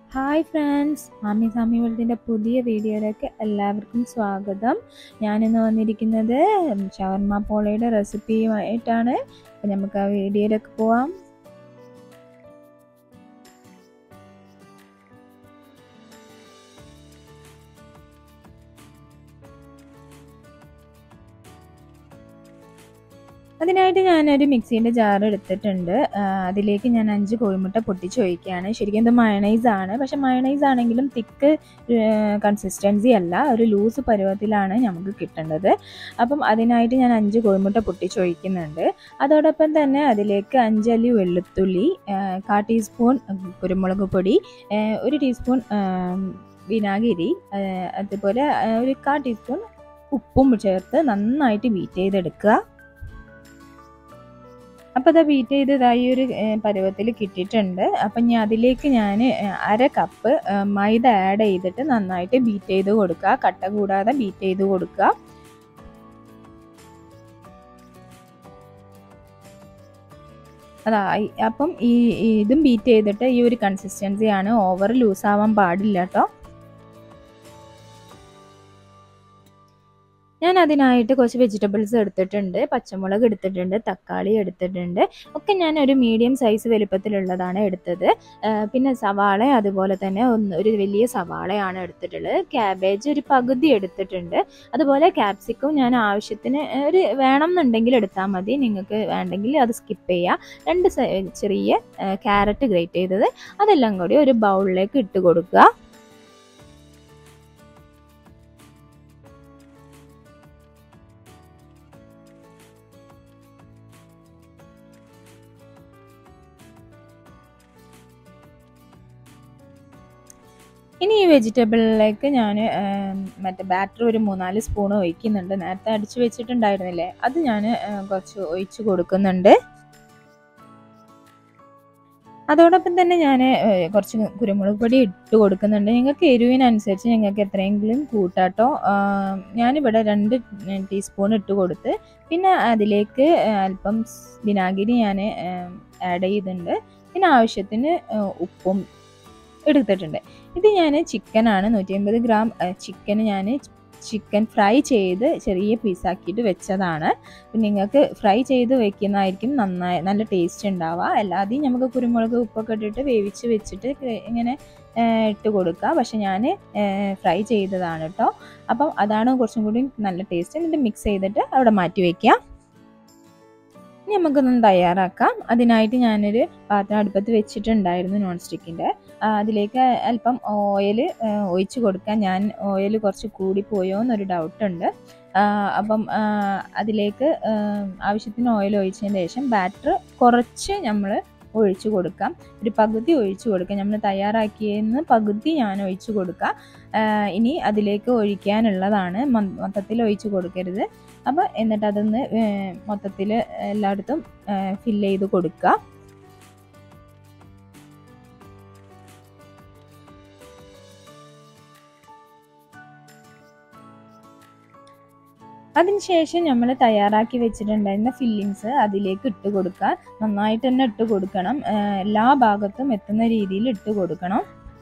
hi friends മാമി സാമി വേൾഡിൻ്റെ പുതിയ വീഡിയോയിലേക്ക് എല്ലാവർക്കും സ്വാഗതം ഞാനിന്ന് വന്നിരിക്കുന്നത് ഷവർമ പോളയുടെ റെസിപ്പിയുമായിട്ടാണ് അപ്പം നമുക്ക് ആ വീഡിയോയിലേക്ക് പോവാം അതിനായിട്ട് ഞാനൊരു മിക്സീൻ്റെ ജാർ എടുത്തിട്ടുണ്ട് അതിലേക്ക് ഞാൻ അഞ്ച് കോഴിമുട്ട പൊട്ടിച്ച് ഒഴിക്കുകയാണ് ശരിക്കും ഇത് മയണൈസ് ആണ് പക്ഷെ മയണൈസ് ആണെങ്കിലും തിക്ക് കൺസിസ്റ്റൻസി അല്ല ഒരു ലൂസ് പരുവത്തിലാണ് നമുക്ക് കിട്ടേണ്ടത് അപ്പം അതിനായിട്ട് ഞാൻ അഞ്ച് കോഴിമുട്ട പൊട്ടിച്ച് ഒഴിക്കുന്നുണ്ട് അതോടൊപ്പം തന്നെ അതിലേക്ക് അഞ്ചല്ലി വെളുത്തുള്ളി കാ ടീസ്പൂൺ കുരുമുളക് പൊടി ഒരു ടീസ്പൂൺ വിനാഗിരി അതുപോലെ ഒരു കാ ടീസ്പൂൺ ഉപ്പും ചേർത്ത് നന്നായിട്ട് ബീറ്റ് ചെയ്തെടുക്കുക അപ്പോൾ അത് ബീറ്റ് ചെയ്തതായി ഒരു പരുവത്തിൽ കിട്ടിയിട്ടുണ്ട് അപ്പം ഞാൻ അതിലേക്ക് ഞാൻ അര കപ്പ് മൈദ ആഡ് ചെയ്തിട്ട് നന്നായിട്ട് ബീറ്റ് ചെയ്ത് കൊടുക്കുക കട്ട കൂടാതെ ബീറ്റ് ചെയ്ത് കൊടുക്കുക അതാ അപ്പം ഈ ഇതും ബീറ്റ് ചെയ്തിട്ട് ഈ ഒരു കൺസിസ്റ്റൻസിയാണ് ഓവർ ലൂസ് ആവാൻ പാടില്ല കേട്ടോ ഞാൻ അതിനായിട്ട് കുറച്ച് വെജിറ്റബിൾസ് എടുത്തിട്ടുണ്ട് പച്ചമുളക് എടുത്തിട്ടുണ്ട് തക്കാളി എടുത്തിട്ടുണ്ട് ഒക്കെ ഞാൻ ഒരു മീഡിയം സൈസ് വലുപ്പത്തിലുള്ളതാണ് എടുത്തത് പിന്നെ സവാള അതുപോലെ തന്നെ ഒന്ന് ഒരു വലിയ സവാളയാണ് എടുത്തിട്ടുള്ളത് ക്യാബേജ് ഒരു പകുതി എടുത്തിട്ടുണ്ട് അതുപോലെ ക്യാപ്സിക്കും ഞാൻ ആവശ്യത്തിന് ഒരു വേണം എന്നുണ്ടെങ്കിൽ എടുത്താൽ മതി നിങ്ങൾക്ക് വേണ്ടെങ്കിൽ അത് സ്കിപ്പ് ചെയ്യുക രണ്ട് ചെറിയ ക്യാരറ്റ് ഗ്രേറ്റ് ചെയ്തത് അതെല്ലാം കൂടി ഒരു ബൗളിലേക്ക് ഇട്ട് കൊടുക്കുക ഇനി ഈ വെജിറ്റബിളിലേക്ക് ഞാൻ മറ്റേ ബാറ്റർ ഒരു മൂന്നാല് സ്പൂൺ ഒഴിക്കുന്നുണ്ട് നേരത്തെ അടിച്ചു വെച്ചിട്ടുണ്ടായിരുന്നില്ലേ അത് ഞാൻ കുറച്ച് ഒഴിച്ച് കൊടുക്കുന്നുണ്ട് അതോടൊപ്പം തന്നെ ഞാൻ കുറച്ച് കുരുമുളക് പൊടി ഇട്ട് കൊടുക്കുന്നുണ്ട് നിങ്ങൾക്ക് എരിവിനനുസരിച്ച് നിങ്ങൾക്ക് എത്രയെങ്കിലും കൂട്ടാട്ടോ ഞാനിവിടെ രണ്ട് ടീസ്പൂൺ ഇട്ട് കൊടുത്ത് പിന്നെ അതിലേക്ക് അല്പം വിനാഗിരി ഞാൻ ആഡ് ചെയ്തിട്ടുണ്ട് പിന്നെ ആവശ്യത്തിന് ഉപ്പും എടുത്തിട്ടുണ്ട് ഇത് ഞാൻ ചിക്കനാണ് നൂറ്റി അമ്പത് ഗ്രാം ചിക്കൻ ഞാൻ ചിക്കൻ ഫ്രൈ ചെയ്ത് ചെറിയ പീസാക്കിയിട്ട് വെച്ചതാണ് നിങ്ങൾക്ക് ഫ്രൈ ചെയ്ത് വെക്കുന്നതായിരിക്കും നന്നായി നല്ല ടേസ്റ്റ് ഉണ്ടാവുക അല്ലാതെയും നമുക്ക് കുരുമുളക് ഉപ്പൊക്കെ ഇട്ടിട്ട് വേവിച്ച് വെച്ചിട്ട് ഇങ്ങനെ ഇട്ട് കൊടുക്കുക പക്ഷെ ഞാൻ ഫ്രൈ ചെയ്തതാണ് കേട്ടോ അപ്പം അതാണ് കുറച്ചും കൂടി നല്ല ടേസ്റ്റ് എന്നിട്ട് മിക്സ് ചെയ്തിട്ട് അവിടെ മാറ്റി വയ്ക്കുക ഇനി നമുക്കൊന്ന് തയ്യാറാക്കാം അതിനായിട്ട് ഞാനൊരു പാത്രം അടുപ്പത്ത് വെച്ചിട്ടുണ്ടായിരുന്നു നോൺ സ്റ്റിക്കിൻ്റെ അതിലേക്ക് അല്പം ഓയിൽ ഒഴിച്ച് കൊടുക്കാൻ ഞാൻ ഓയിൽ കുറച്ച് കൂടിപ്പോയോ എന്നൊരു ഡൗട്ടുണ്ട് അപ്പം അതിലേക്ക് ആവശ്യത്തിന് ഓയിൽ ഒഴിച്ചതിന് ശേഷം ബാറ്റർ കുറച്ച് നമ്മൾ ഒഴിച്ചു കൊടുക്കാം ഒരു പകുതി ഒഴിച്ചു കൊടുക്കാം നമ്മൾ തയ്യാറാക്കിയെന്ന് പകുതി ഞാൻ ഒഴിച്ചു കൊടുക്കാം ഇനി അതിലേക്ക് ഒഴിക്കാനുള്ളതാണ് മൊത്തത്തിൽ ഒഴിച്ചു കൊടുക്കരുത് അപ്പോൾ എന്നിട്ട് അതൊന്ന് മൊത്തത്തിൽ എല്ലായിടത്തും ഫില്ല് ചെയ്ത് കൊടുക്കുക അതിനുശേഷം നമ്മൾ തയ്യാറാക്കി വെച്ചിട്ടുണ്ടായിരുന്ന ഫില്ലിങ്സ് അതിലേക്ക് ഇട്ട് കൊടുക്കുക നന്നായിട്ട് തന്നെ ഇട്ട് കൊടുക്കണം എല്ലാ ഭാഗത്തും എത്തുന്ന രീതിയിൽ ഇട്ട് കൊടുക്കണം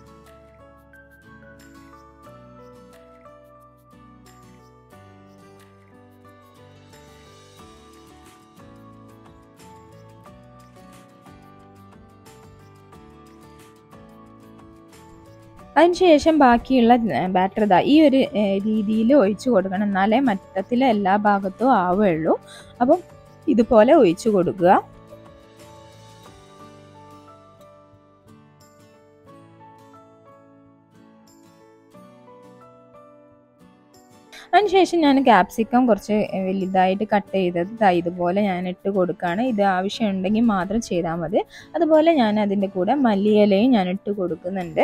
അതിനുശേഷം ബാക്കിയുള്ള ബാറ്റർ ഇതാ ഈ ഒരു രീതിയിൽ ഒഴിച്ചു കൊടുക്കണം എന്നാലേ മറ്റത്തിലെ എല്ലാ ഭാഗത്തും ആവുകയുള്ളൂ അപ്പം ഇതുപോലെ ഒഴിച്ചു കൊടുക്കുക അതിനുശേഷം ഞാൻ ക്യാപ്സിക്കം കുറച്ച് വലുതായിട്ട് കട്ട് ചെയ്തത് ഇതുപോലെ ഞാൻ ഇട്ട് കൊടുക്കുകയാണ് ഇത് ആവശ്യമുണ്ടെങ്കിൽ മാത്രം ചെയ്താൽ മതി അതുപോലെ ഞാൻ അതിൻ്റെ കൂടെ മല്ലിയിലയും ഞാൻ ഇട്ട് കൊടുക്കുന്നുണ്ട്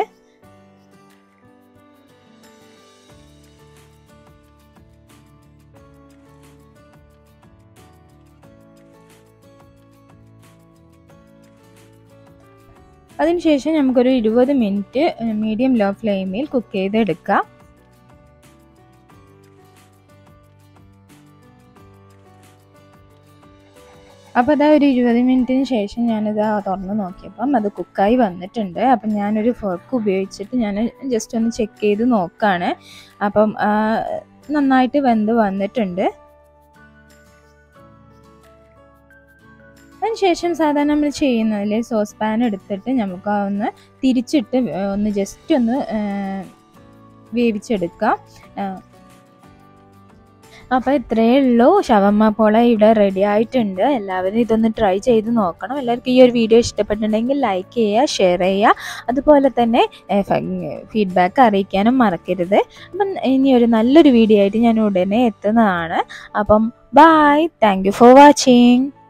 അതിനുശേഷം നമുക്കൊരു ഇരുപത് മിനിറ്റ് മീഡിയം ലോ ഫ്ലെയിമിൽ കുക്ക് ചെയ്തെടുക്കാം അപ്പോൾ അതാ ഒരു ഇരുപത് മിനിറ്റിന് ശേഷം ഞാനിത് തുറന്ന് നോക്കിയപ്പം അത് കുക്കായി വന്നിട്ടുണ്ട് അപ്പം ഞാനൊരു ഫോർക്ക് ഉപയോഗിച്ചിട്ട് ഞാൻ ജസ്റ്റ് ഒന്ന് ചെക്ക് ചെയ്ത് നോക്കുകയാണ് അപ്പം ആ, നന്നായിട്ട് വെന്ത് വന്നിട്ടുണ്ട് അതിനുശേഷം സാധാരണ നമ്മൾ ചെയ്യുന്നതിൽ സോസ് പാൻ എടുത്തിട്ട് നമുക്ക് ആ ഒന്ന് തിരിച്ചിട്ട് ഒന്ന് ജസ്റ്റ് ഒന്ന് ആ, വേവിച്ചെടുക്കാം ആ, അപ്പോൾ ഇത്രയേ ഉള്ളൂ ഷവർമ്മ പോള ഇവിടെ റെഡി ആയിട്ടുണ്ട് എല്ലാവരും ഇതൊന്ന് ട്രൈ ചെയ്ത് നോക്കണം എല്ലാവർക്കും ഈ ഒരു വീഡിയോ ഇഷ്ടപ്പെട്ടിട്ടുണ്ടെങ്കിൽ ലൈക്ക് ചെയ്യുക ഷെയർ ചെയ്യുക അതുപോലെ തന്നെ ഫീഡ്ബാക്ക് അറിയിക്കാനും മറക്കരുത് അപ്പം ഇനി ഒരു നല്ലൊരു വീഡിയോ ആയിട്ട് ഞാൻ ഉടനെ എത്തുന്നതാണ് അപ്പം bye thank you for watching